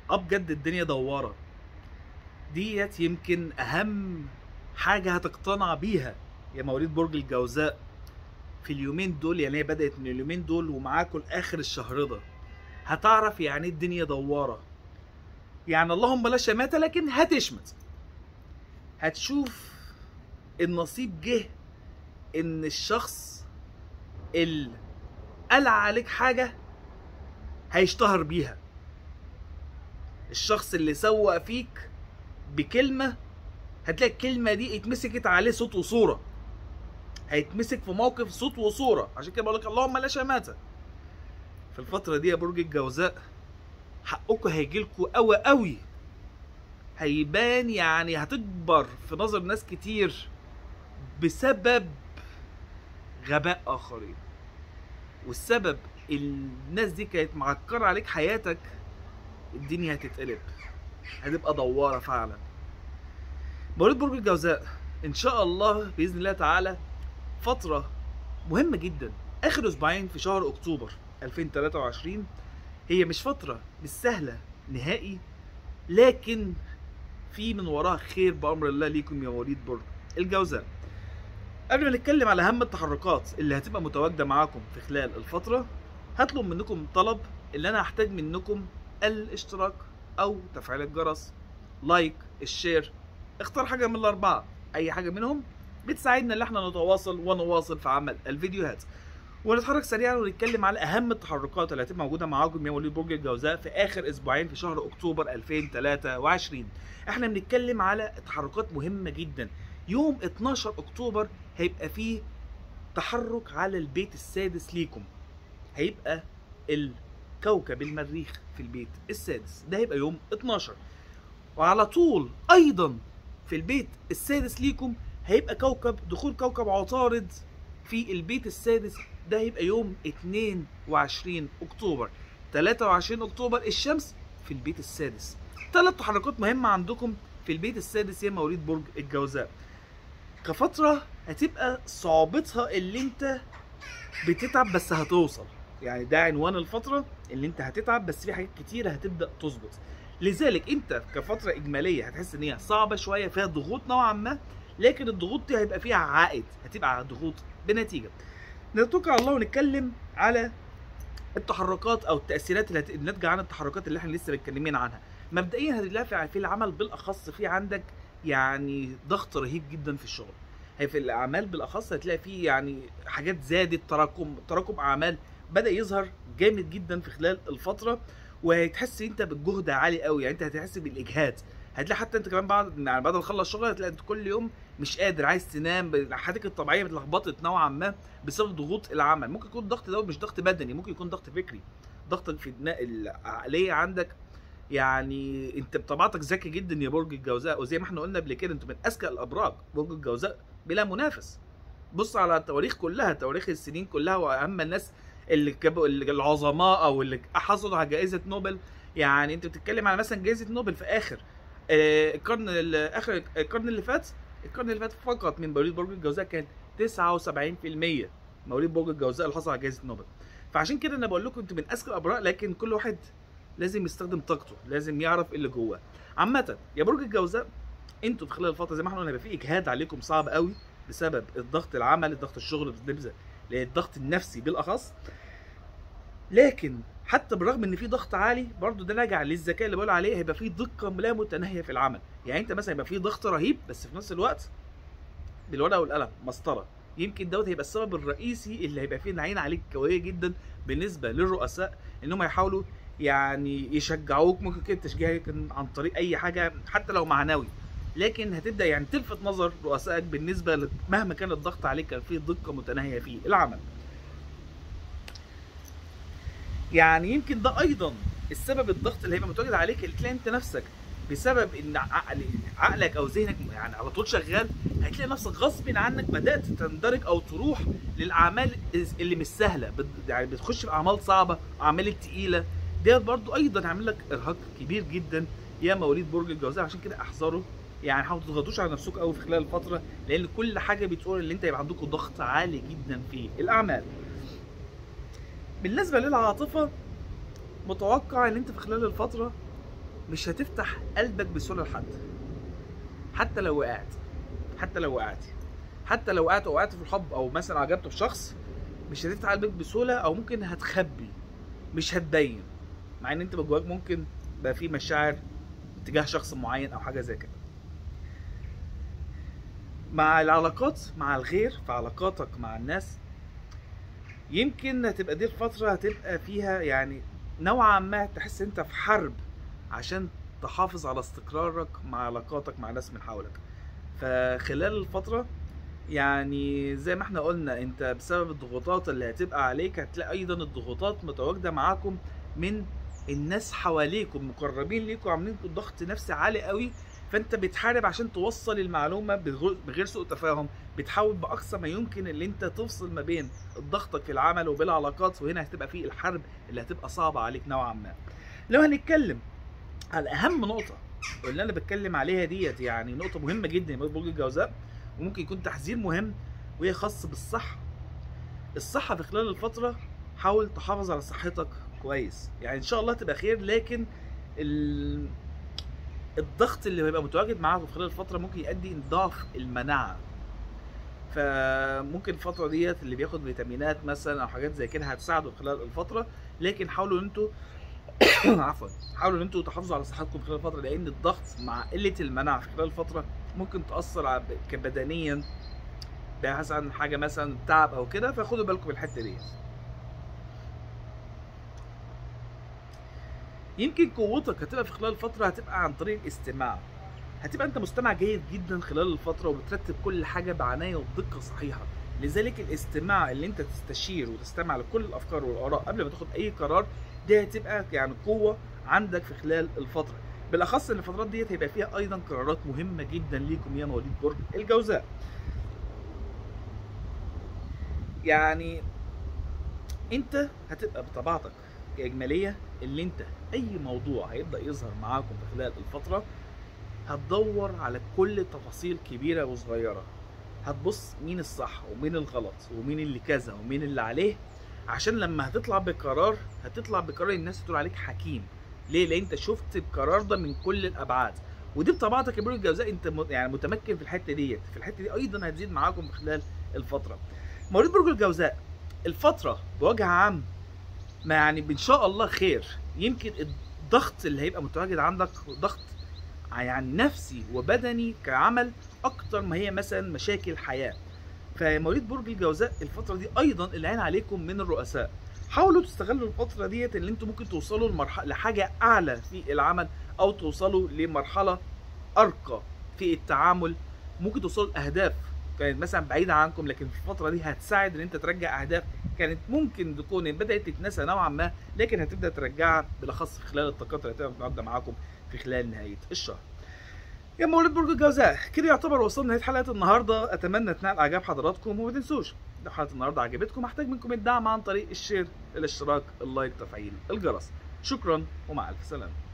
اه بجد الدنيا دواره ديت يمكن اهم حاجه هتقتنع بيها يا مواليد برج الجوزاء في اليومين دول يعني هي بدات من اليومين دول ومعاكم لاخر الشهر ده هتعرف يعني ايه الدنيا دواره يعني اللهم لا شماتة لكن هتشمت هتشوف النصيب جه ان الشخص اللي قلع عليك حاجه هيشتهر بيها الشخص اللي سوق فيك بكلمه هتلاقي الكلمه دي اتمسكت عليه صوت وصوره هيتمسك في موقف صوت وصوره عشان كده بقول لك اللهم لا شماتة في الفتره دي يا برج الجوزاء حقكم هيجيلكوا قوي قوي هيبان يعني هتكبر في نظر ناس كتير بسبب غباء اخرين والسبب الناس دي كانت معكرة عليك حياتك الدنيا هتتقلب هتبقى دوارة فعلا مواليد برج الجوزاء ان شاء الله باذن الله تعالى فترة مهمة جدا اخر اسبوعين في شهر اكتوبر 2023 هي مش فترة مش سهلة نهائي لكن في من وراها خير بامر الله ليكم يا مواليد برج الجوزاء قبل ما نتكلم على اهم التحركات اللي هتبقى متواجده معاكم في خلال الفتره هطلب منكم طلب اللي انا هحتاج منكم الاشتراك او تفعيل الجرس لايك الشير اختار حاجه من الاربعه اي حاجه منهم بتساعدنا ان احنا نتواصل ونواصل في عمل الفيديوهات ونتحرك سريعا ونتكلم على اهم التحركات اللي هتبقى موجوده معاكم يا وليد برج الجوزاء في اخر اسبوعين في شهر اكتوبر 2023 احنا بنتكلم على تحركات مهمه جدا يوم 12 اكتوبر هيبقى فيه تحرك على البيت السادس ليكم هيبقى الكوكب المريخ في البيت السادس ده هيبقى يوم 12 وعلى طول ايضا في البيت السادس ليكم هيبقى كوكب دخول كوكب عطارد في البيت السادس ده هيبقى يوم 22 اكتوبر 23 اكتوبر الشمس في البيت السادس ثلاث تحركات مهمة عندكم في البيت السادس يا مواليد برج الجوزاء كفترة هتبقى صعوبتها اللي انت بتتعب بس هتوصل يعني ده عنوان الفترة اللي انت هتتعب بس في حاجات كتيرة هتبدأ تظبط لذلك انت كفترة اجمالية هتحس ان هي صعبة شوية فيها ضغوط نوعا ما لكن الضغوط دي هيبقى فيها عائد هتبقى ضغوط بنتيجة نتوكل على الله ونتكلم على التحركات او التاثيرات اللي الناتجه عن التحركات اللي احنا لسه متكلمين عنها مبدئيا هتلاقي في العمل بالاخص في عندك يعني ضغط رهيب جدا في الشغل هي في الاعمال بالاخص هتلاقي فيه يعني حاجات زادت تراكم تراكم اعمال بدا يظهر جامد جدا في خلال الفتره وهتحس انت بالجهد عالي قوي يعني انت هتحس بالاجهاد هتلاقي حتى انت كمان بعد يعني بعد ما تخلص شغل هتلاقي انت كل يوم مش قادر عايز تنام حياتك الطبيعيه اتلخبطت نوعا ما بسبب ضغوط العمل ممكن يكون الضغط ده مش ضغط بدني ممكن يكون ضغط فكري ضغط في العقليه عندك يعني انت بطبيعتك ذكي جدا يا برج الجوزاء وزي ما احنا قلنا قبل كده انتوا من اذكى الابراج برج الجوزاء بلا منافس بص على التواريخ كلها تواريخ السنين كلها واهم الناس اللي كب... اللي العظماء او اللي حصلوا على جائزه نوبل يعني انت بتتكلم على مثلا جائزه نوبل في اخر آه القرن اخر القرن اللي فات القرن اللي فات فقط من مواليد برج الجوزاء كان 79% مواليد برج الجوزاء اللي حصل على جائزه نوبل فعشان كده انا بقول لكم انتوا من اذكى الابراج لكن كل واحد لازم يستخدم طاقته لازم يعرف اللي جواه عامه يا برج الجوزاء انتوا في خلال الفتره زي ما احنا قلنا هيبقى في اجهاد عليكم صعب قوي بسبب الضغط العمل الضغط الشغل الضغط النفسي بالاخص لكن حتى بالرغم ان في ضغط عالي برضه ده راجع للذكاء اللي بقول عليه هيبقى في دقه لا متناهيه في العمل يعني انت مثلا يبقى في ضغط رهيب بس في نفس الوقت بالورقه والقلم مسطره يمكن دوت هيبقى السبب الرئيسي اللي هيبقى فيه العين عليك قويه جدا بالنسبه للرؤساء ان هم يحاولوا يعني يشجعوك ممكن كده تشجيع عن طريق اي حاجه حتى لو معنوي لكن هتبدا يعني تلفت نظر رؤسائك بالنسبه مهما كان الضغط عليك كان فيه دقه متناهيه في العمل يعني يمكن ده ايضا السبب الضغط اللي هيبقى متواجد عليك اللي تلاقي انت نفسك بسبب ان عقل عقلك او ذهنك يعني على طول شغال هتلاقي نفسك غصب عنك بدات تندرج او تروح للاعمال اللي مش سهله يعني بتخش في اعمال صعبه اعمال تقيله ديت برضو ايضا هيعمل لك ارهاق كبير جدا يا مواليد برج الجوزاء عشان كده احذروا يعني حاولوا تضغطوش على نفسكم قوي في خلال الفتره لان كل حاجه بتقول ان انت يبقى عندكم ضغط عالي جدا في الاعمال بالنسبه للعاطفه متوقع ان انت في خلال الفتره مش هتفتح قلبك بسهوله لحد حتى لو وقعت حتى لو وقعت حتى لو وقعت وقعت في الحب او مثلا عجبت في شخص مش هتفتح قلبك بسهوله او ممكن هتخبي مش هتبين مع ان انت من جواك ممكن بقى في مشاعر تجاه شخص معين او حاجه زي كده مع العلاقات مع الغير في علاقاتك مع الناس يمكن هتبقى دي الفترة هتبقى فيها يعني نوعا ما تحس انت في حرب عشان تحافظ على استقرارك مع علاقاتك مع ناس من حولك فخلال الفترة يعني زي ما احنا قلنا انت بسبب الضغوطات اللي هتبقى عليك هتلاقي ايضا الضغوطات متواجدة معاكم من الناس حواليكم مقربين ليكم عاملين ضغط نفسي عالي قوي فانت بتحارب عشان توصل المعلومه بغ- بغير سوء تفاهم بتحاول باقصى ما يمكن اللي انت تفصل ما بين ضغطك في العمل وبين العلاقات وهنا هتبقى فيه الحرب اللي هتبقى صعبه عليك نوعا ما لو هنتكلم على اهم نقطه واللي انا بتكلم عليها ديت يعني نقطه مهمه جدا يا برج الجوزاء وممكن يكون تحذير مهم وهي خاص بالصحه الصحه في خلال الفتره حاول تحافظ على صحتك كويس يعني ان شاء الله تبقى خير لكن ال... الضغط اللي هيبقى متواجد معاكم في خلال الفتره ممكن يؤدي لضعف المناعه فممكن الفتره ديت اللي بياخد فيتامينات مثلا او حاجات زي كده هتساعده خلال الفتره لكن حاولوا ان انتوا عفوا حاولوا ان انتوا تحافظوا على صحتكم خلال الفتره لان الضغط مع قله المناعه في خلال الفتره ممكن تاثر على بدنيا بحث عن حاجه مثلا تعب او كده فخدوا بالكم من الحته ديت يمكن قوتك هتبقى في خلال الفترة هتبقى عن طريق الاستماع هتبقى انت مستمع جيد جدا خلال الفترة وبترتب كل حاجة بعناية وبدقة صحيحة لذلك الاستماع اللي انت تستشير وتستمع لكل الافكار والاراء قبل ما تاخد اي قرار دي هتبقى يعني قوة عندك في خلال الفترة بالاخص ان الفترات ديت هيبقى فيها ايضا قرارات مهمة جدا ليكم يا مواليد برج الجوزاء يعني انت هتبقى بطبيعتك كإجمالية اللي انت اي موضوع هيبدأ يظهر معاكم في خلال الفترة هتدور على كل تفاصيل كبيرة وصغيرة هتبص مين الصح ومين الغلط ومين اللي كذا ومين اللي عليه عشان لما هتطلع بقرار هتطلع بقرار الناس تقول عليك حكيم ليه لان انت شفت القرار ده من كل الابعاد ودي بطبيعتك يا برج الجوزاء انت م- يعني متمكن في الحته ديت في الحته دي ايضا هتزيد معاكم في خلال الفتره مواليد برج الجوزاء الفتره بوجه عام ما يعني ان شاء الله خير يمكن الضغط اللي هيبقى متواجد عندك ضغط يعني نفسي وبدني كعمل اكتر ما هي مثلا مشاكل حياه فمواليد برج الجوزاء الفتره دي ايضا العين عليكم من الرؤساء حاولوا تستغلوا الفتره ديت اللي انتم ممكن توصلوا لمرحله لحاجه اعلى في العمل او توصلوا لمرحله ارقى في التعامل ممكن توصلوا لاهداف كانت مثلا بعيده عنكم لكن في الفتره دي هتساعد ان انت ترجع اهداف كانت ممكن تكون بدات تتنسى نوعا ما لكن هتبدا ترجعها بالاخص في خلال الطاقات اللي هتبقى متواجده معاكم في خلال نهايه الشهر. يا مولد برج الجوزاء كده يعتبر وصلنا لنهايه حلقه النهارده اتمنى تنال اعجاب حضراتكم وما تنسوش لو حلقه النهارده عجبتكم محتاج منكم الدعم عن طريق الشير الاشتراك اللايك تفعيل الجرس شكرا ومع الف سلامه